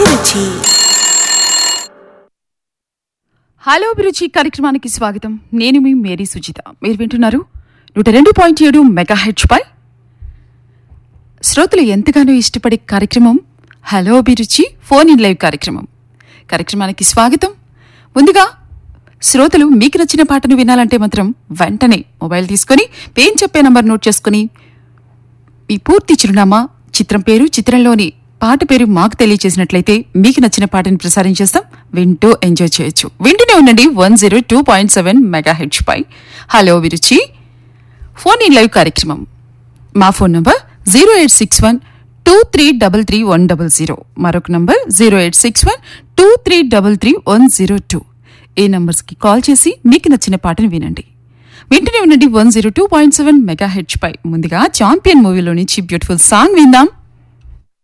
అభిరుచి హలో అభిరుచి కార్యక్రమానికి స్వాగతం నేను మీ మేరీ సుజిత మీరు వింటున్నారు నూట రెండు పాయింట్ ఏడు మెగా హెచ్ పై శ్రోతలు ఎంతగానో ఇష్టపడే కార్యక్రమం హలో అభిరుచి ఫోన్ ఇన్ లైవ్ కార్యక్రమం కార్యక్రమానికి స్వాగతం ముందుగా శ్రోతలు మీకు నచ్చిన పాటను వినాలంటే మాత్రం వెంటనే మొబైల్ తీసుకొని పేరు చెప్పే నంబర్ నోట్ చేసుకుని మీ పూర్తి చిరునామా చిత్రం పేరు చిత్రంలోని పాట పేరు మాకు తెలియజేసినట్లయితే మీకు నచ్చిన పాటను ప్రసారం చేస్తాం వింటూ ఎంజాయ్ చేయొచ్చు వింటూనే ఉండండి one zero two point seven mega హెచ్ పై హలో విరుచి ఫోన్ ఇన్ లైవ్ కార్యక్రమం మా phone number zero eight six one two three double three one double zero మరొక number zero eight six one two three double three one zero two ఈ నంబర్స్కి call చేసి మీకు నచ్చిన పాటను వినండి వింటూనే ఉండండి one zero two point seven mega హెచ్ పై ముందుగా చాంపియన్ మూవీలో నుంచి బ్యూటిఫుల్ సాంగ్ విందాం